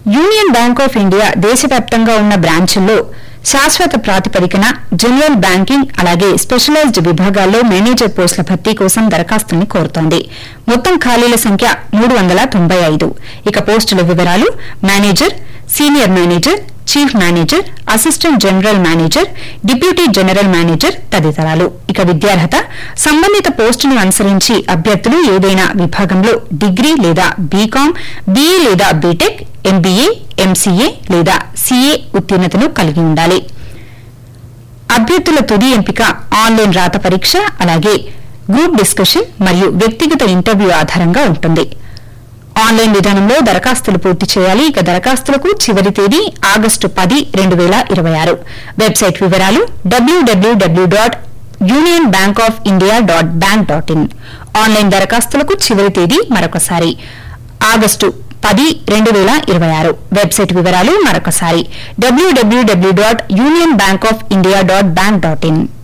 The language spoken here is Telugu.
యూనియన్ బ్యాంక్ ఆఫ్ ఇండియా దేశవ్యాప్తంగా ఉన్న బ్రాంచుల్లో శాశ్వత ప్రాతిపదికన జనరల్ బ్యాంకింగ్ అలాగే స్పెషలైజ్డ్ విభాగాల్లో మేనేజర్ పోస్టుల భర్తీ కోసం దరఖాస్తుల్ని కోరుతోంది మొత్తం ఖాళీల సంఖ్య మూడు వందల తొంభై ఐదు ఇక పోస్టుల వివరాలు manager senior manager chief manager assistant general manager deputy general manager తదితరాలు ఇక విద్యార్హత సంబంధిత పోస్టును అనుసరించి అభ్యర్థులు ఏదైనా విభాగంలో డిగ్రీ లేదా బీకాం బీఏ లేదా బీటెక్ ఎంబీఏ ఎంసీఏ లేదా సీఏ ఉత్తీర్ణతను కలిగి ఉండాలి అభ్యర్థుల తుది ఎంపిక ఆన్లైన్ రాత పరీక్ష అలాగే గ్రూప్ డిస్కషన్ మరియు వ్యక్తిగత ఇంటర్వ్యూ ఆధారంగా ఉంటుంది ఆన్లైన్ విధానంలో దరఖాస్తులు పూర్తి చేయాలి ఇక దరఖాస్తులకు చివరి తేదీ ఆగస్టు పది రెండు వేల ఇరవై ఆరు వెబ్సైట్ వివరాలు డబ్ల్యూడబ్ల్యూడబ్ల్యూ dot union bank of India dot bank dot in online దరఖాస్తులకు చివరి తేదీ మరొకసారి ఆగస్టు పది రెండు వేల ఇరవై ఆరు వెబ్సైట్ వివరాలు మరొకసారి డబ్ల్యూడబ్ల్యూడబ్ల్యూ dot union bank of India dot bank dot in